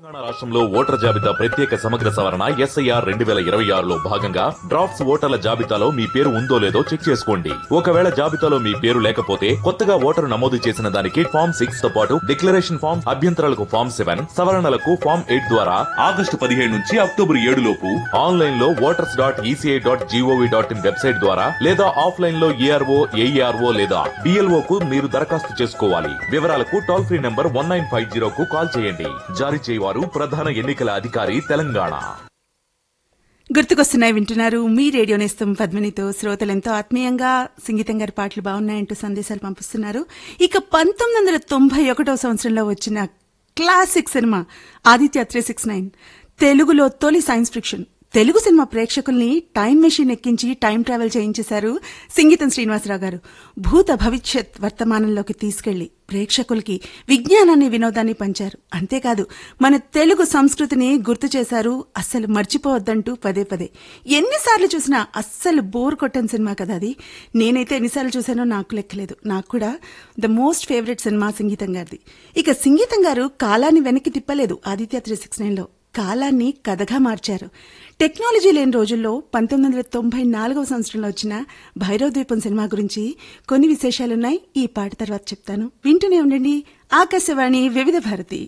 తెలంగాణ రాష్ట్రంలో ఓటర్ జాబితా ప్రత్యేక సమగ్ర సవరణ ఎస్ఐఆర్ రెండు వేల ఇరవై ఆరులో భాగంగా డ్రాఫ్ట్స్ ఓటర్ల జాబితాలో మీ పేరు ఉందో లేదో చెక్ చేసుకోండి ఒకవేళ జాబితాలో మీ పేరు లేకపోతే కొత్తగా ఓటరు నమోదు చేసిన దానికి ఫామ్ సిక్స్ తో పాటు డిక్లరేషన్ ఫామ్ అభ్యంతరాలకు ఫామ్ సెవెన్ సవరణలకు ఫామ్ ఎయిట్ ద్వారా ఆగస్టు పదిహేడు నుంచి అక్టోబర్ ఏడు లోపు ఆన్లైన్ లో voters dot ECI dot gov dot in website ద్వారా లేదా ఆఫ్లైన్ లో ఏఆర్ఓ ఏఈఆర్ఓ లేదా డిఎల్ఓ కు మీరు దరఖాస్తు చేసుకోవాలి వివరాలకు toll free number one nine five zero కు కాల్ చేయండి జారీ చేయవారు ప్రధాన ఎన్నికల అధికారి తెలంగాణ గుర్తుకొస్తున్నాయి వింటున్నారు మీ రేడియో నేస్తం పద్మినితో శ్రోతలు ఎంతో ఆత్మీయంగా సంగీతం గారి పాటలు బాగున్నాయంటూ సందేశాలు పంపిస్తున్నారు ఇక పంతొమ్మిది వందల తొంభై ఒకటో సంవత్సరంలో వచ్చిన క్లాసిక్ సినిమా ఆదిత్య త్రీ సిక్స్ నైన్ తెలుగులో తొలి సైన్స్ ఫిక్షన్ తెలుగు సినిమా ప్రేక్షకుల్ని టైం మెషిన్ ఎక్కించి టైం ట్రావెల్ చేయించేశారు సంగీతం శ్రీనివాసరావు గారు భూత భవిష్యత్ వర్తమానంలోకి తీసుకెళ్లి ప్రేక్షకులకి విజ్ఞానాన్ని వినోదాన్ని పంచారు అంతేకాదు మన తెలుగు సంస్కృతిని గుర్తు చేశారు అస్సలు మర్చిపోవద్దంటూ పదే పదే ఎన్నిసార్లు చూసినా అస్సలు బోర్ కొట్టని సినిమా కదా అది నేనైతే ఎన్నిసార్లు చూసానో నాకు లెక్కలేదు నాకు కూడా ద మోస్ట్ ఫేవరెట్ సినిమా సంగీతం గారిది ఇక సంగీతం గారు కాలాన్ని వెనక్కి తిప్పలేదు ఆదిత్య త్రీ సిక్స్ నైన్లో కాలాన్ని కథగా మార్చారు టెక్నాలజీ లేని రోజుల్లో పంతొమ్మిది వందల తొంభై నాలుగవ సంవత్సరంలో వచ్చిన భైరవ ద్వీపం సినిమా గురించి కొన్ని విశేషాలున్నాయి ఈ పాట తర్వాత చెప్తాను వింటూనే ఉండండి ఆకాశవాణి వివిధ భారతి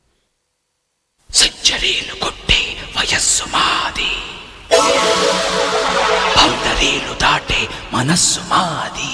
సెంచరీలు కొట్టే వయస్సు మాది బౌండరీలు దాటే మనస్సు మాది